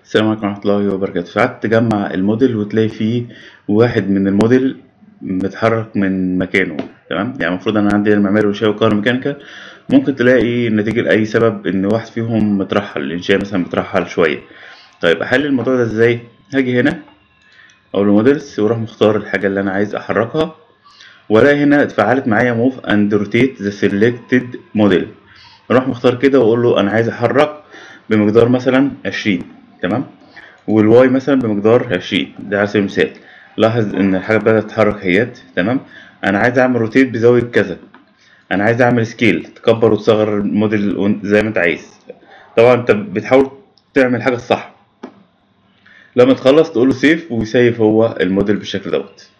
السلام عليكم ورحمة الله وبركاته ساعات تجمع الموديل وتلاقي فيه واحد من الموديل متحرك من مكانه تمام يعني المفروض انا عندي المعماري والشاي والكهرباء ميكانيكا ممكن تلاقي نتيجة لأي سبب إن واحد فيهم مترحل الإنشاء مثلا مترحل شوية طيب أحل الموضوع ده إزاي؟ هاجي هنا أقول له موديلز وأروح مختار الحاجة اللي أنا عايز أحركها وألاقي هنا اتفعلت معايا موف أند روتيت ذا سيلكتد موديل أروح مختار كده وأقول له أنا عايز أحرك بمقدار مثلا عشرين تمام والواي مثلا بمقدار عشرين ده على سبيل المثال لاحظ إن الحاجة بدأت تتحرك اهيت تمام أنا عايز أعمل روتيت بزاوية كذا انا عايز اعمل سكيل تكبر وتصغر الموديل زي ما انت عايز طبعا انت بتحاول تعمل الحاجه الصح لما تخلص تقول له سيف ويسيف هو الموديل بالشكل دوت